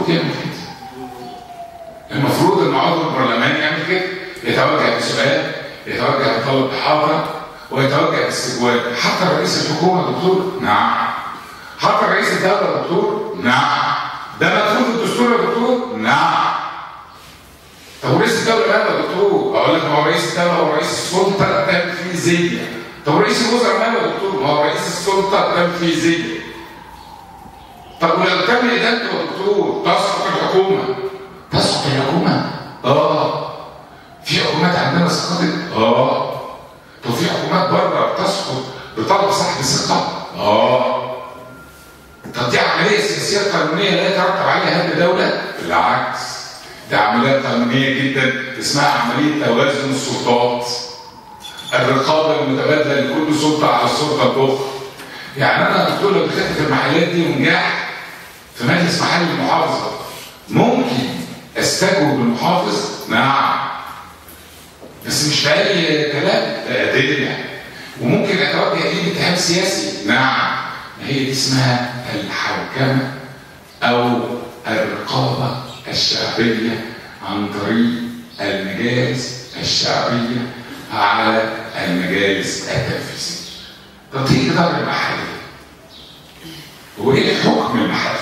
المفروض يعمل كده المفروض ان عضو البرلمان يعمل كده يتوجه بسؤال يتوجه بطلب احاطه ويتوجه باستجواب حتى رئيس الحكومه دكتور نعم حتى رئيس الدوله دكتور نعم ده مدخول في الدستور يا دكتور نعم طب رئيس الدوله ماله يا دكتور اقول لك ما هو رئيس الدوله هو رئيس السلطه التنفيذيه طب رئيس الوزراء ماله يا دكتور ما هو رئيس السلطه التنفيذيه طب ولو تم ادانته يا دكتور تسقط الحكومه تسقط الحكومه اه في حكومات عندنا سقطت اه طب في حكومات بره بتسقط بطلب سحب ثقه اه طب دي عمليه سياسيه قانونيه لا يترتب عليها هذه دوله بالعكس دي عمليه قانونيه جدا اسمها عمليه توازن السلطات الرقابه المتبادله لكل سلطه على السلطه الاخرى يعني انا دكتور لو دخلت في المحلات دي ونجحت في مجلس محلي المحافظه ممكن استجوب المحافظ نعم بس مش بأي كلام ده أدلة وممكن أتوجه إليه باتهام سياسي نعم هي دي اسمها الحوكمة أو الرقابة الشعبية عن طريق المجالس الشعبية على المجالس التنفيذية طب دي الإدارة المحلية وإيه الحكم المحلي؟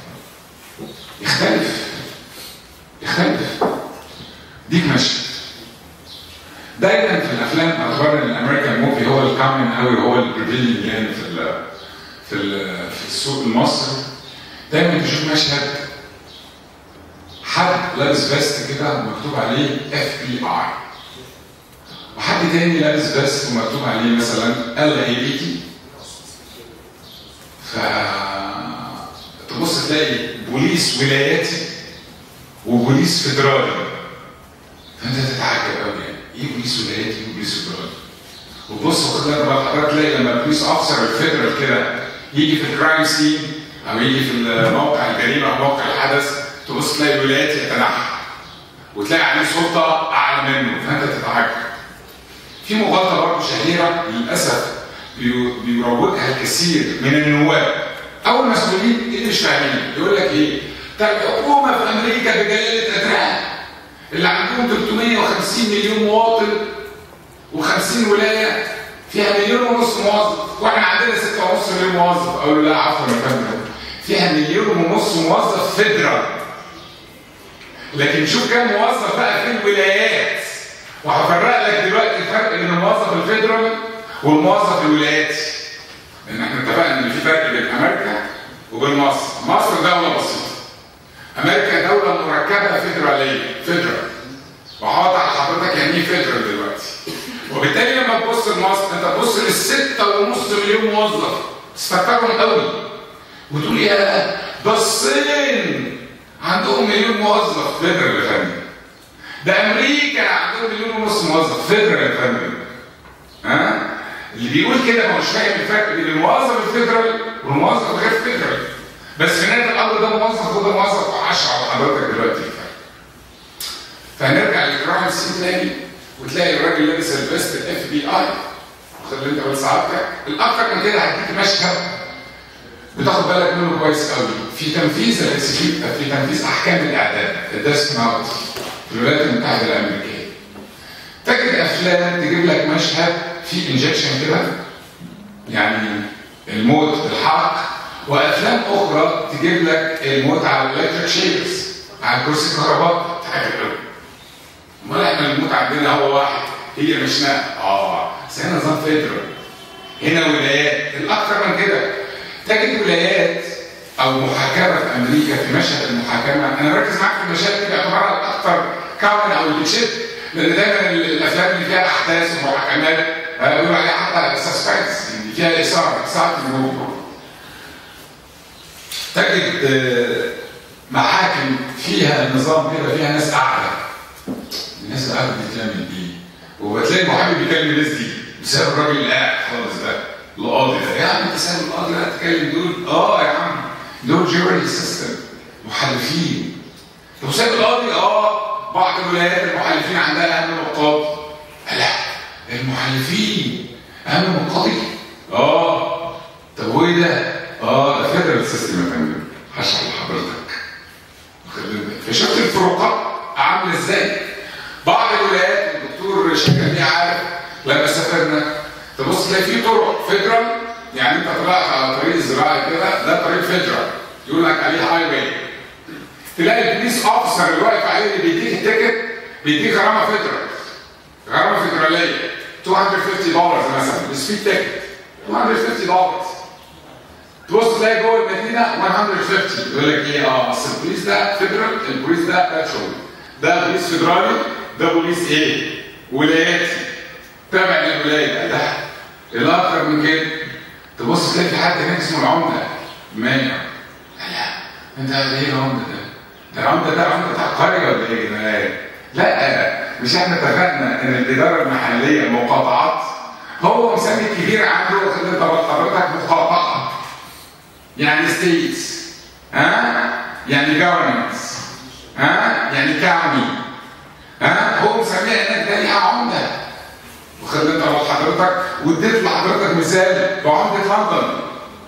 يختلف يختلف ديك مشهد دايما في الافلام اخبار الامريكان موفي هو الكامن قوي هو البريفيلينج يعني في ال في ال في السوق المصري دايما تشوف مشهد حد لابس فيست كده مكتوب عليه اف بي اي وحد تاني لابس فيست ومكتوب عليه مثلا ال اي بي تي ف تبص تلاقي بوليس ولاياتي وبوليس فيدرالي فانت تتعجب قوي يعني ايه بوليس ولاياتي وايه بوليس فيدرالي وبص خد بالك بقى حضرتك تلاقي لما البوليس اوفيسر الفيدرال كده يجي في الكرايم سين او يجي في موقع الجريمه او موقع الحدث تبص تلاقي ولايات يتنحى وتلاقي عليه سلطه اعلى منه فانت تتعجب في مغالطه برضه شهيره للاسف بيروجها الكثير من النواب او المسؤولين اللي مش فاهمين يقول لك ايه؟ طب الحكومه في امريكا بجلاله قدرها اللي عندهم 350 مليون مواطن و50 ولايه فيها مليون ونص موظف واحنا عندنا 6.5 مليون موظف اقول له لا عفوا يا فندم فيها مليون ونص موظف فيدرال لكن شوف كم موظف بقى في الولايات وهفرق لك دلوقتي الفرق بين الموظف الفيدرال والموظف الولاياتي لان احنا اتفقنا ان في فرق بين امريكا وبين مصر مصر دوله بسيطه امريكا دوله مركبه فيدراليه فيدرال وهقعد على حضرتك يعني ايه فيدرال دلوقتي وبالتالي لما تبص لمصر انت تبص للستة ونص مليون موظف تستكترهم قوي وتقول يا ده الصين عندهم مليون موظف فيدرال يا فندم ده امريكا عندهم مليون ونص موظف فيدرال يا فندم ها اللي بيقول كده ما هوش فاهم الفرق بين الموظف الفيدرال والموظف الغير فيدرال بس في نهايه الامر ده موظف وده موظف 10 على حضرتك دلوقتي الفرق فهنرجع للكرايم سين تاني وتلاقي الراجل لابس الفيست الاف بي اي واخد اللي انت قلت سعادتك الاكتر من كده هديك مشهد بتاخد بالك منه كويس قوي في تنفيذ الاكسكيوت في تنفيذ احكام الاعدام الديث نوت في الولايات المتحده الامريكيه تجد افلام تجيب لك مشهد في انجكشن كده يعني الموت بالحرق وافلام اخرى تجيب لك الموت على الالكتريك شيرز على كرسي الكهرباء تعجب قوي امال احنا الموت عندنا هو واحد هي مش نقل اه بس هنا نظام فيدرال هنا ولايات الاكثر من كده تجد ولايات او محاكمه في امريكا في مشهد المحاكمه انا بركز معاك في المشاهد دي باعتبارها الاكثر كون او اللي بتشد لان دايما الافلام اللي فيها احداث ومحاكمات بيقولوا عليها حتى سسبنس يعني فيها اثاره اثاره الموضوع تجد محاكم فيها نظام كده فيها ناس قاعده الناس اللي قاعده بتتكلم دي وبتلاقي المحامي بيكلم الناس دي بسبب الراجل اللي قاعد خالص ده القاضي ده يا عم انت سايب القاضي لا تتكلم دول اه يا عم دول جوري سيستم محلفين طب سايب القاضي اه بعض الولايات المحلفين عندها اهم من القاضي لا المحلفين اهم من القاضي اه طب وايه ده؟ اه ده فيدرال سيستم يا فندم هشرح لحضرتك الفروقات عامله ازاي بعض الولايات الدكتور شكل بيه عارف لما سافرنا تبص تلاقي في طرق فيدرال يعني انت طلعت على طريق الزراعي كده ده طريق فيدرال يقول لك عليه هاي واي تلاقي البوليس اوفيسر اللي واقف عليه اللي بيديك التيكت بيديك غرامه فيدرال غرامه فيدراليه 250 دولار مثلا السبيد تيكت 250 دولار تبص تلاقي جوه المدينه 150 يقول لك ايه اه اصل البوليس ده فيدرال البوليس ده باترول ده بوليس فيدرالي ده بوليس ايه؟ ولاياتي تابع للولايه ده الاكثر من كده تبص تلاقي في حد هناك اسمه العمده مانع لا انت ايه العمده ده؟ ده العمده ده عمده بتاع القريه ولا ايه يا جدعان؟ لا مش احنا اتفقنا ان الاداره المحليه مقاطعات هو مسمي الكبير عنده انت حضرتك مقاطعه يعني ستيتس ها يعني جفرمنتس ها يعني كاوني ها هو مسميها انك ده ليها عمده وخلي انت حضرتك واديت لحضرتك مثال بعمده لندن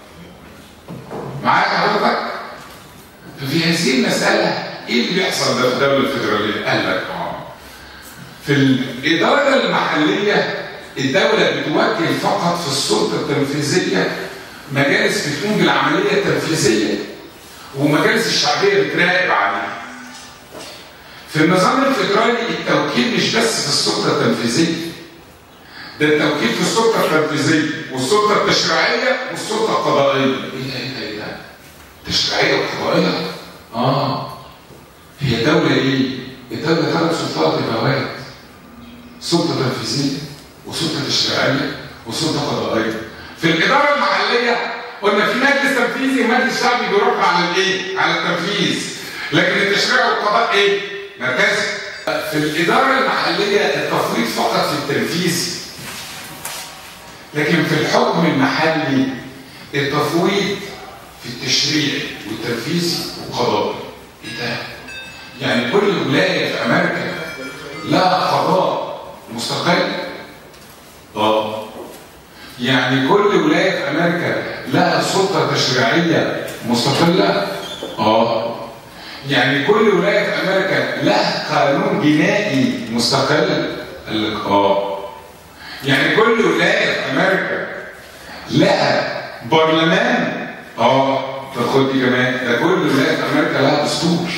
معاك حضرتك ففي هذه المساله ايه اللي بيحصل ده في الدوله الفدراليه؟ قال لك اه في الاداره المحليه الدوله بتوكل فقط في السلطه التنفيذيه مجالس بتقوم بالعمليه التنفيذيه ومجالس الشعبيه بتراقب عليها. في النظام الفدرالي التوكيل مش بس في السلطه التنفيذيه ده التوكيل في السلطه التنفيذيه والسلطه التشريعيه والسلطه القضائيه. ايه ده ايه ده ايه ده؟ تشريعيه وقضائيه؟ اه هي الدوله ايه؟ الدوله ثلاث سلطات يا مواد. سلطه تنفيذيه وسلطه تشريعيه وسلطه قضائيه. في الاداره المحليه قلنا في مجلس تنفيذي ومجلس شعبي بيروح على الايه؟ على التنفيذ. لكن التشريع والقضاء ايه؟ مركزي. في الاداره المحليه التفويض فقط في التنفيذ. لكن في الحكم المحلي التفويض في التشريع والتنفيذ والقضاء. ايه ده؟ يعني كل ولايه في امريكا لها قضاء مستقل. اه يعني كل ولايه في امريكا لها سلطه تشريعيه مستقله؟ اه. يعني كل ولايه في امريكا لها قانون جنائي مستقل؟ قال لك اه. يعني كل ولايه في امريكا لها برلمان؟ اه. طب خد دي كمان ده كل ولايه في امريكا لها دستور.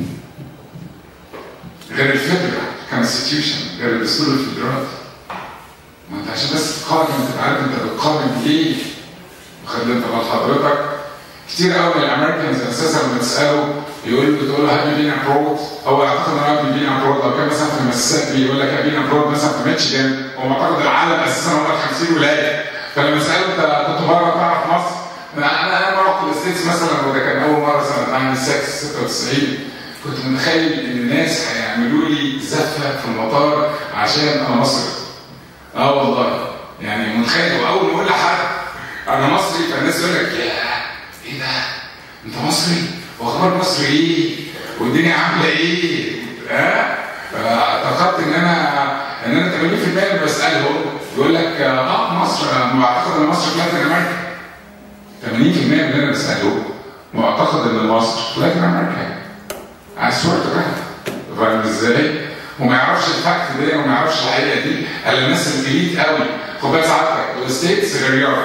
غير الفيدرال كونستيتيوشن غير الدستور الفيدرالي. ما انت عشان بس تقارن انت عارف انت بتقارن بايه؟ خلي انت بال حضرتك كتير قوي من الامريكانز اساسا لما تساله يقول بتقول له هابي بين ابرود هو يعتقد ان هابي بين ابرود لو كان مثلا في المسيسيبي يقول لك هابي بين ابرود مثلا في ميتشيجان هو معتقد العالم اساسا هم 50 ولايه فلما ساله انت كنت بره تعرف مصر انا انا انا رحت الستيتس مثلا وده كان اول مره سنه 96 96 كنت متخيل ان الناس هيعملوا لي زفه في المطار عشان انا مصري اه والله يعني متخيل واول ما اقول لحد انا مصري فالناس يقول لك يا ايه ده؟ انت مصري؟ واخبار مصر ايه؟ والدنيا عامله ايه؟ ها؟ فاعتقدت ان انا ان انا 80% اللي بساله يقول لك اه مصر معتقد ان مصر في لاتين امريكا 80% من اللي انا بساله معتقد ان مصر في لاتين امريكا على صورة فاهم ازاي؟ وما يعرفش الفاكت ده وما يعرفش الحقيقه دي الا الناس الاليت قوي خد بالك سعادتك الستيتس غير يوروب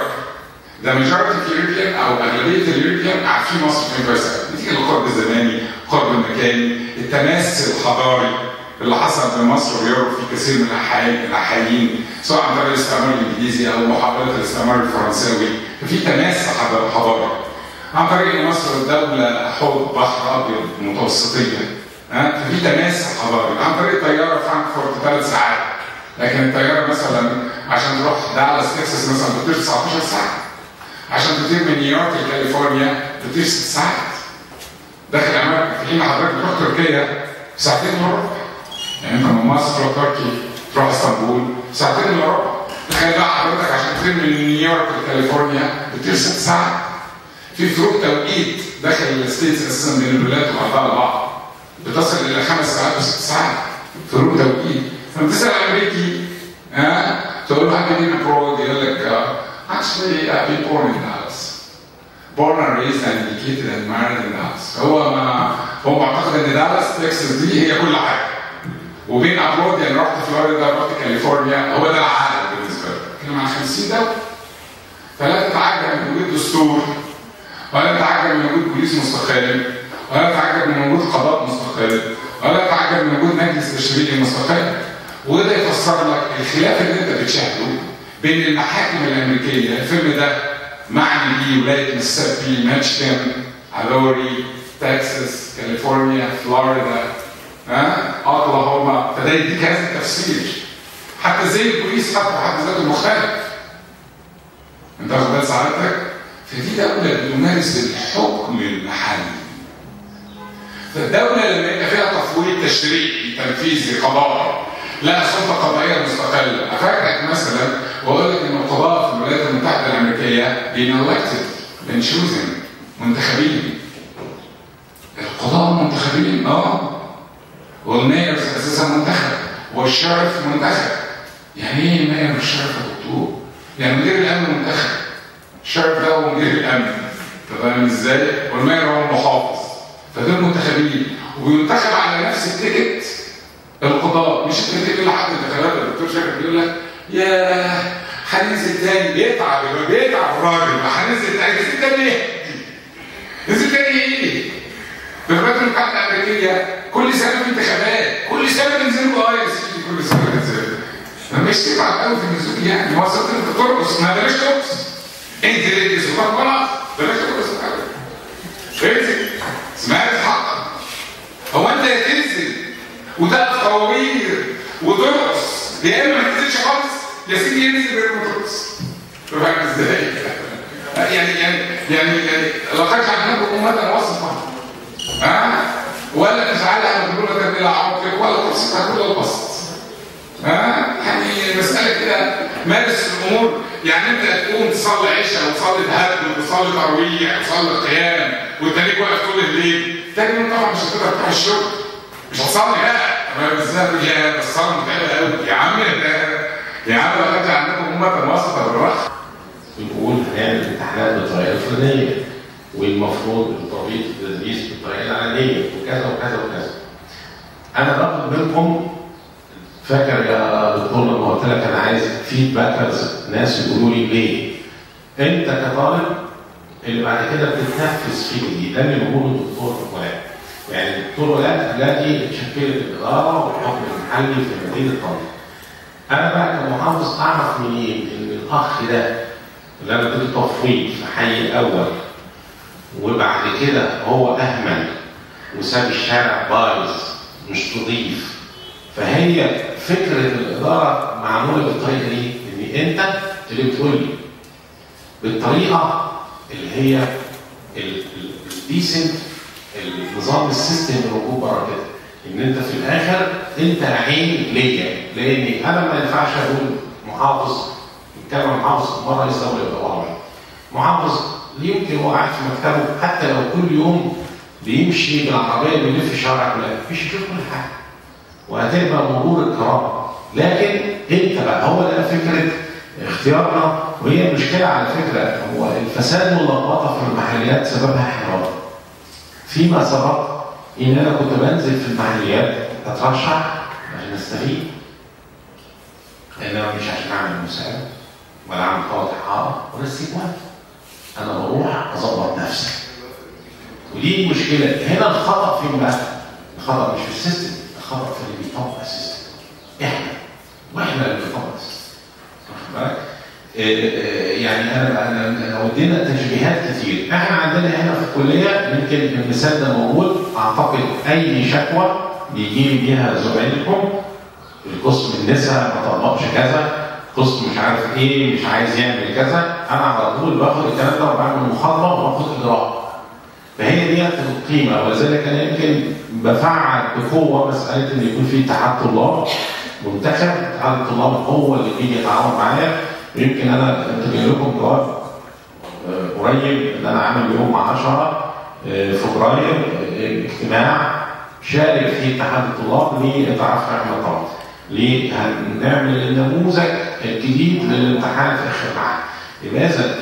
ده ماجورتي اليوروبيان او اغلبيه اليوروبيان عارفين مصر فين كويس قوي نتيجه للقرب الزماني القرب المكاني التماس الحضاري اللي حصل بين مصر ويوروب في كثير من الاحايين سواء عن طريق الاستعمار الانجليزي او محاوله الاستعمار الفرنساوي ففي تماس حضاري عن طريق ان مصر دوله حوض بحر ابيض متوسطيه ها ففي تماس حضاري عن طريق طياره فرانكفورت ثلاث ساعات لكن الطياره مثلا عشان تروح دالاس تكساس مثلا بتطير 19 ساعه عشان تطير من نيويورك لكاليفورنيا بتطير ست ساعات داخل امريكا في حين حضرتك بتروح تركيا ساعتين الا ربع يعني انت من مصر تروح تركيا تروح اسطنبول ساعتين الا ربع تخيل بقى حضرتك عشان تطير من نيويورك لكاليفورنيا بتطير ست ساعات في فروق توقيت داخل الستيتس اساسا بين الولايات وبعضها البعض بتصل الى خمس ساعات وست ساعات فروق توقيت فلما تسال امريكي ها تقول له حاجه دي برود يقول لك actually I've been born in Dallas born and raised and educated and married in Dallas هو ما هو معتقد معتقد ان دالاس تكساس دي هي كل حاجه وبين ابرود يعني رحت فلوريدا رحت كاليفورنيا هو ده العالم بالنسبه لي بتكلم عن 50 دوله فلا تتعجب من وجود دستور ولا تتعجب من وجود بوليس مستقل ولا تتعجب من وجود قضاء مستقل ولا تتعجب من وجود مجلس تشريعي مستقل وده يفسر لك الخلاف اللي انت بتشاهده بين المحاكم الامريكيه الفيلم ده معني بيه ولايه ميسيسيبي ميشيغان هالوري تكساس كاليفورنيا فلوريدا ها اوكلاهوما فده يديك هذا التفسير حتى زي البوليس حتى حد ذاته مختلف انت واخد بال سعادتك فدي دوله بتمارس الحكم المحلي فالدوله لما يبقى فيها تفويض تشريعي تنفيذي قضائي لها سلطه قضائيه مستقله افاجئك مثلا واقول لك ان القضاء في الولايات المتحده الامريكيه بين elected بين choosing منتخبين القضاء منتخبين اه والميرز اساسا منتخب والشرف منتخب يعني ايه المير والشرف يا دكتور؟ يعني مدير الامن منتخب الشرف ده هو مدير الامن انت فاهم ازاي؟ والمير هو المحافظ فدول منتخبين وبينتخب على نفس التيكت القضاء مش التيكت اللي حد انتخابات الدكتور شاكر بيقول لك يا هننزل تاني بيتعب بيتعب الراجل هننزل تاني نزل تاني ايه؟ نزل تاني ايه؟ في الولايات المتحده الامريكيه كل سنه في انتخابات كل سنه بينزلوا اه يا سيدي كل سنه بينزلوا مش تتعب قوي في النزول يعني هو صوت انت ترقص ما بلاش ترقص انزل الجسم خلاص بلاش ترقص انزل سمعت حقك هو انت يا تنزل وتقف طوابير وترقص يا اما ما تنزلش خالص يا سيدي ينزل غير ما ترقص فاهم ازاي؟ يعني يعني يعني يعني لقد جعلناكم امه وسطا ها ولا تجعلها مجنونه الى عرضك ولا تبسطها كل البسط ها يعني مساله كده مارس الامور يعني انت تقوم تصلي عشاء وتصلي تهجد وتصلي ترويح وتصلي قيام والتانيك واقف طول الليل تاني يوم طبعا مش هتقدر تروح الشغل مش هتصلي بقى ما بالذات يا الصلاه متعبه قوي يا عم يا عم لقد جعلناكم امه وسطا بالراحه بنقول هنعمل الامتحانات بالطريقه الفلانيه والمفروض التطبيق التدريس بالطريقه العلنيه وكذا وكذا وكذا. انا باخد منكم فاكر يا دكتور لما قلت لك انا عايز فيدباكرز ناس يقولوا لي ليه؟ انت كطالب اللي بعد كده بتتنفذ في جديد ده اللي بيقوله الدكتور ولاء. يعني الدكتور ولاء دلوقتي شكلت الاداره والحكم المحلي في مدينه طنطا. انا بقى كمحافظ اعرف منين ان الاخ ده اللي انا اديته تفويض في حي الاول وبعد كده هو اهمل وساب الشارع بايظ مش نظيف فهي فكره الاداره معموله بالطريقه دي ان انت اللي بتقول لي بالطريقه اللي هي الديسنت النظام السيستم اللي موجود بره كده ان انت في الاخر انت عين ليا لان انا ما ينفعش اقول محافظ يتكلم محافظ مره يستوي يبقى محافظ يمكن هو قاعد في مكتبه حتى لو كل يوم بيمشي بالعربيه بيلف الشارع كلها مش يشوف كل حاجه وهتبقى مرور الكرامه لكن انت بقى هو ده فكره اختيارنا وهي المشكله على فكره هو الفساد واللخبطه في المحليات سببها حوار فيما سبق ان انا كنت بنزل في المحليات اترشح عشان استفيد انما مش عشان اعمل مساعده ولا اعمل قوة حاره ولا استجواب انا بروح اظبط نفسي ودي المشكله هنا الخطا فين بقى؟ الخطا مش في السيستم الخطا في اللي بيطبق السيستم احنا واحنا اللي بنطبق السيستم واخد بالك؟ يعني انا انا لو ادينا تشبيهات كتير احنا عندنا هنا في الكليه يمكن المثال ده موجود اعتقد اي شكوى بيجي لي بيها زمايلكم القسم النساء ما طبقش كذا قسم مش عارف ايه مش عايز يعمل كذا انا على طول باخد الكلام ده وبعمل محاضره واخد اجراء فهي ديت القيمه ولذلك انا يمكن بفعل بقوه مساله ان يكون في اتحاد طلاب منتخب اتحاد الطلاب هو اللي بيجي يتعاون معايا ويمكن انا كنت جاي لكم جواب قريب ان انا عامل يوم 10 فبراير اجتماع شارك في اتحاد الطلاب لاتعاف احمد طلاب ليه؟ هنعمل النموذج الجديد للامتحان في اخر معاد. يبقى اذا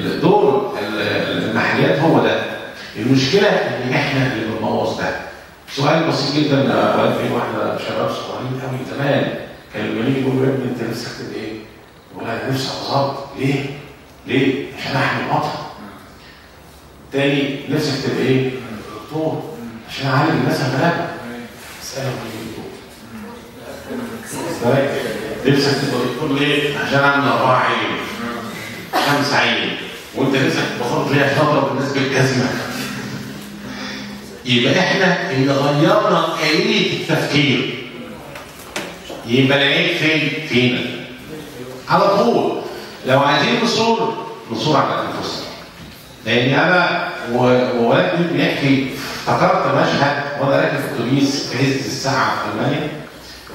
الدور المحليات هو ده. المشكله ان احنا اللي بنبوظ ده. سؤال بسيط جدا اوقات في واحده شباب صغيرين قوي زمان كانوا يجوا يقولوا يا ابني انت نفسك تبقى ايه؟ يقول انا نفسي ابقى ظابط ليه؟ ليه؟ عشان احمي الوطن. تاني نفسك تبقى ايه؟ دكتور عشان اعلم الناس الغلابه. اسالهم مين دكتور؟ نفسك تبقى دكتور ليه؟ عشان اعمل اربعه عين خمسه عين وانت نفسك تبقى خالص ليه عشان اضرب الناس بالجزمه. يبقى احنا اللي غيرنا آلية التفكير يبقى العيب فين؟ فينا على طول لو عايزين نصور نصور على انفسنا لان انا وولد بيحكي افتكرت مشهد وانا راكب في اتوبيس في عز الساعه في المانيا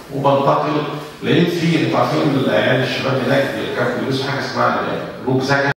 وبنتقل لقيت في انتوا عارفين العيال الشباب هناك كانوا بيلبسوا حاجه اسمها روك زكا